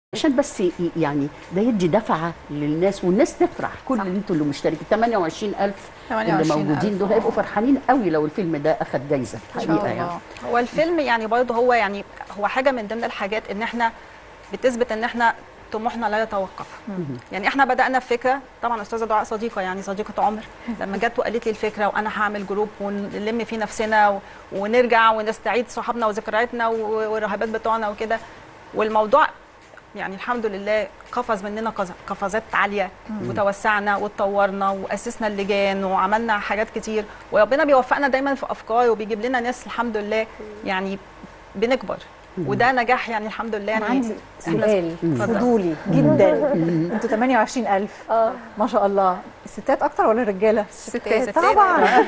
عشان بس ي- يعني ده يدي دفعه للناس والناس تفرح كل صح. اللي انتوا اللي مشتركين 28000 اللي 28,000 موجودين دول هيبقوا فرحانين قوي لو الفيلم ده اخد جايزه ان شاء حقيقه يعني الله هو الفيلم يعني برضه هو يعني هو حاجه من ضمن الحاجات ان احنا بتثبت ان احنا طموحنا لا يتوقف يعني احنا بدانا بفكره طبعا استاذه دعاء صديقه يعني صديقه عمر لما جت وقالت لي الفكره وانا هعمل جروب ونلم فيه نفسنا و- ونرجع ونستعيد صحابنا وذكرياتنا و- والرهبات بتوعنا وكده والموضوع يعني الحمد لله قفز مننا قز- قفزات عاليه وتوسعنا واتطورنا واسسنا اللجان وعملنا حاجات كتير وربنا بيوفقنا دايما في افكار وبيجيب لنا ناس الحمد لله يعني بنكبر وده نجاح يعني الحمد لله انا يعني عندي سؤال اتفضل. فضولي جدا انتوا 28000 اه ما شاء الله الستات اكتر ولا الرجاله ستات. طبعا لا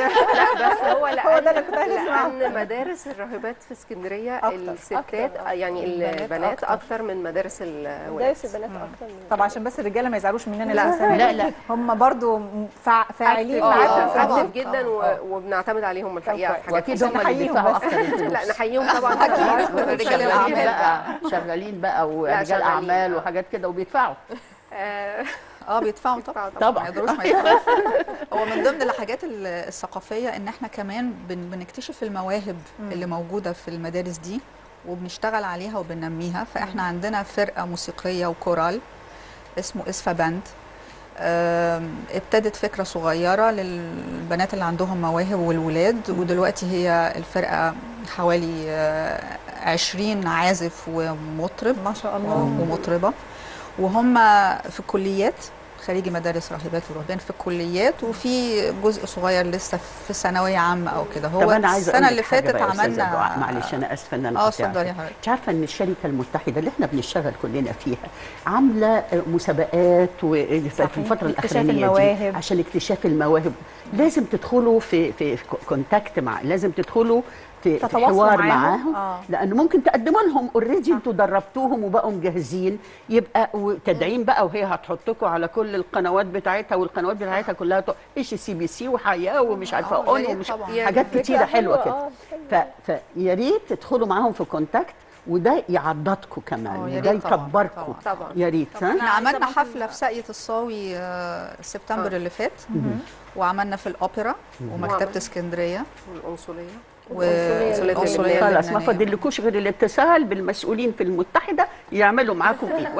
بس هو هو لان ده اللي كنت عايزة أسمعه. لان مدارس الراهبات في اسكندريه أكتر. الستات أكتر. يعني البنات البنات أكتر. اكتر من مدارس الولاد مدارس البنات اكتر من طب عشان بس الرجاله ما يزعلوش مننا لا. الأسامي. لا لا هم برضو فع... فاعلين اه معاكم في اكتف الجروب. جدا و- وبنعتمد عليهم الحقيقه في حاجات واكيد كتير. هم اللي نحييهم بيدفعوا بس. اكتر الفلوس لا نحييهم طبعا رجال شغالين. اعمال بقى شغالين بقى ورجال شغالين. اعمال وحاجات كده وبيدفعوا آه، اه بيدفعوا طبعا طبعا طبعا. ما يقدروش ما يدفعوش هو من ضمن الحاجات ال- الثقافيه ان احنا كمان بن بنكتشف المواهب اللي موجوده في المدارس دي وبنشتغل عليها وبننميها فاحنا عندنا فرقه موسيقيه وكورال اسمه اسفا باند آم، ابتدت فكره صغيره للبنات اللي عندهم مواهب والولاد ودلوقتي هي الفرقه حوالي آه، 20 عازف ومطرب ما شاء الله ومطربه وهم في الكليات خريجي مدارس راهبات ورهبان في الكليات وفي جزء صغير لسه في ثانويه عامه او كده هو طب انا عايزه السنه أقول اللي لك حاجة فاتت بقى يا أستاذة دعاء. عملنا معلش انا اسفه ان انا اه قاطعتك. اتفضلي يا حضرتك انت عارفه ان الشركه المتحده اللي احنا بنشتغل كلنا فيها عامله مسابقات و- في الفتره اكتشاف الاخرانيه المواهب. دي عشان اكتشاف المواهب لازم تدخلوا في في في كونتاكت مع لازم تدخلوا في, في تتواصلوا حوار معاهم. معاهم آه. لان ممكن تقدموا لهم اوريدي انتوا دربتوهم وبقوا مجهزين يبقى وتدعيم بقى وهي هتحطكم على كل القنوات بتاعتها والقنوات بتاعتها كلها ايش سي بي سي وحياه ومش عارفه آه، اون يا ريت ومش طبعاً. يعني حاجات فكرة كتيره حلوه كده آه، ف... فيا ريت تدخلوا معاهم في كونتاكت وده يعضدكم آه، كمان يا وده ريت طبعاً، يكبركم طبعا يا ريت ها احنا أنا عايزة عملنا برضه- حفله في ساقية الصاوي آه، سبتمبر آه. اللي فات وعملنا في الاوبرا ومكتبه وعملنا- اسكندريه والعنصريه والعنصرية والعنصريه خلاص ما اللبنانية. فاضلكوش غير الاتصال بالمسؤولين في المتحده يعملوا معاكم ايه